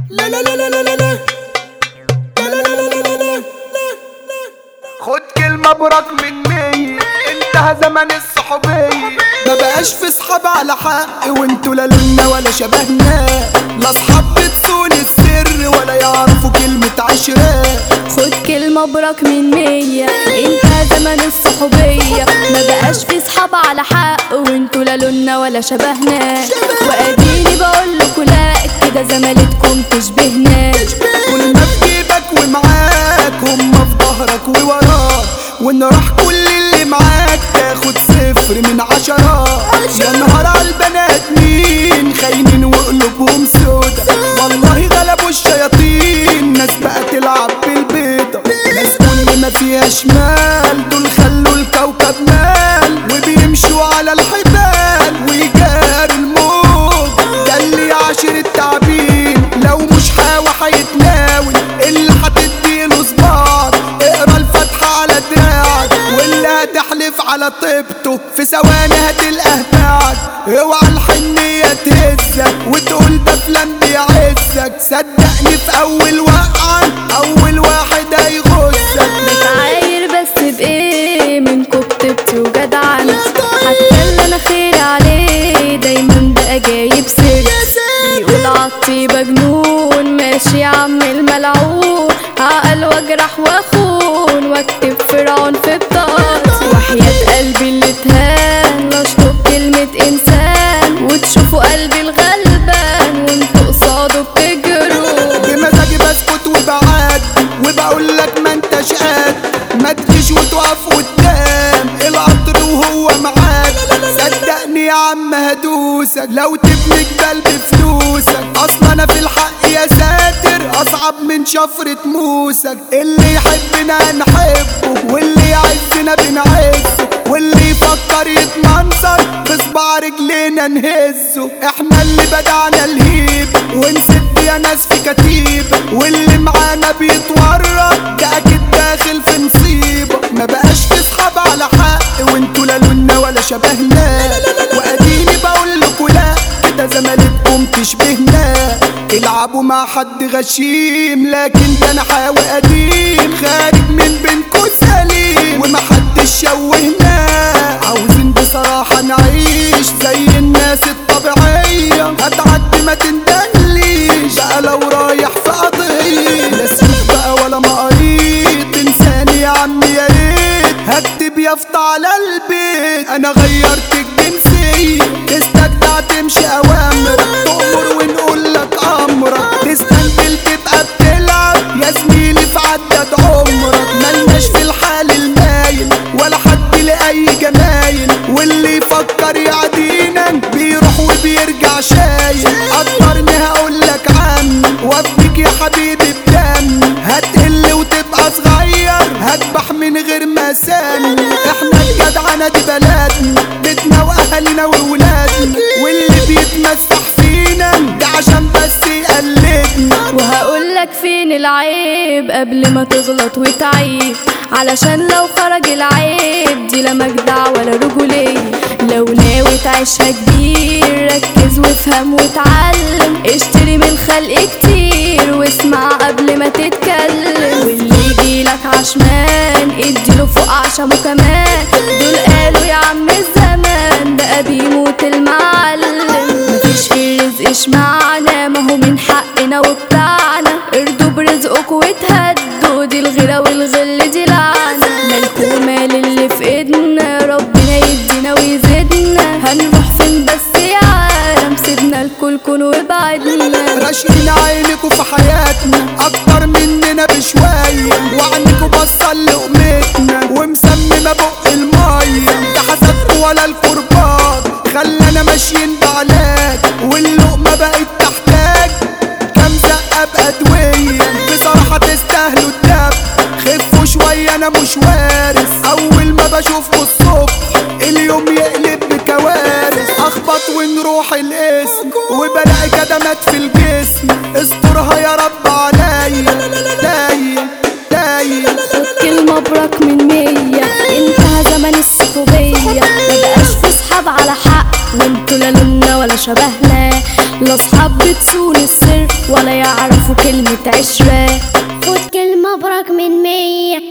لا لا لا لا لا لا لا لا لا لا لا لا لا خد كلمة براك من مية انتهى زمن الصحوبية ما بقاش في صحاب على حق وانتوا لا لنا ولا شبهنا لا صحاب بتصون السر ولا يعرفوا كلمة عشرة خد كلمة براك من مية انت زمن الصحوبية ما بقاش في صحاب على حق وانتوا لا لنا ولا شبهنا واديني بقولكوا لا كده زمالتكم تشبهنا كل ما في جيبك ومعاك هما في ظهرك ووراك وان راح كل اللي معاك تاخد صفر من عشرة يا نهار على البنات مين خاينين وقلوبهم سودا والله غلبوا الشياطين ناس بقى تلعب بالبيضة ناس كل ما فيها شمال دول خلوا الكوكب مال وبيمشوا على الحبال ويجاروا الموج ده اللي عاشر التعبين لو مش حاوى هيتناول اللي هتديله صباع اقرا الفاتحة على دراعك واللي هتحلف على طيبته في ثواني هتلقاه باعك اوعى الحنية تهزك وتقول ده فلان بيعزك صدقني في اول وقعة اول واحد هيغزك بتعاير بس بايه منكم بتبتي وجدعان حتى اللي انا خير عليه دايما بقى جايب سر يقول عالطيبة جنون ماشي يا عم الملعون عقل واجرح واخون واكتب فرعون في بطاقتي وحياة قلبي اللي اتهان لا اشطب كلمة انسان وتشوفوا قلبي الغلبان وانتوا قصاده بتجروا بمزاجي بسكت وبعد وبقول لك ما انتش قاد ما تجيش وتقف قدام القطر وهو معاك صدقني يا عم هدوسك لو تبني جبال بفلوسك اصلا انا في الحق يا ساتر اصعب من شفرة موسك اللي يحبنا نحبه واللي يعزنا بنعزه واللي يفكر يتمنظر بصبع رجلينا نهزه احنا اللي بدعنا الهيب ونسد يا ناس في كتيب واللي معانا بيتورط ده اكيد داخل في مصيبة ما بقاش في صحاب على حق وانتوا لا لنا ولا شبهنا واديني بقول لكوا لا كده زمالتكم تشبهنا العبوا مع حد غشيم لكن ده انا حاوي قديم خارج من بينكوا سليم ومحدش شوهنا عاوزين بصراحة نعيش زي الناس الطبيعية هتعدي ما تندهليش بقى لو رايح في قضية لا سيف بقى ولا مقاريط تنساني يا عم يا ريت هكتب يافطة على البيت انا غيرت الجنسية تستجدع تمشي اوامرك تؤمر ونقول لك امرك تستنبل تبقى بتلعب يا زميلي في عدد عمرك ملناش في الحال المايل ولا حد لأي جمايل واللي يفكر يعدينا بيروح وبيرجع شايل قدرني هقول لك عني وافديك يا حبيبي بدم هتقل وتبقى صغير هذبح من غير ما سن احنا الجدعنة دي بلدنا بيتنا واهالينا وولادنا واللي بيتمسح فينا ده عشان بس يقلدنا وهقولك فين العيب قبل ما تغلط وتعيب علشان لو خرج العيب دي لا مجدع ولا رجولية لو ناوي تعيشها كبير ركز وافهم واتعلم اشتري من خلق كتير واسمع قبل ما تتكلم واللي يجيلك عشمان اديله فوق عشمه كمان دول قالوا يا عم الزمان بقى بيموت المعلم مفيش في الرزق اشمعنى ما هو من حقنا وبتاعنا ارضوا برزقك وتهدوا دي الغيرة والغل دي لعنة مالكوا مال اللي في ايدنا ربنا يدينا ويزيدنا هنروح فين بس يا عالم سيبنا الكل كون وابعدنا راشقين عينكوا في حياتنا اكتر مننا بشوية وعنكوا بصل لقمتنا ومسممة بق المية ده حسدكوا ولا الكرباج خلانا ماشيين بعلاج واللقمة بقت تحتاج كام زقة بأدوية بصراحة تستاهلوا الدب خفوا شوية أنا مش وارث أول ما بشوفكوا الصبح اليوم يقلب بكوارث أخبط ونروح القسم وبلاقي كدمات في الجسم استرها يا رب عليا داية داية خد كلمة براك من مية انتهى زمن الصحوبية مبقاش في صحاب على حق وانتوا لا لنا ولا شبهنا لا دول اصحاب بتصون السر ولا يعرفوا كلمة عشرة خد كلمة برك من مية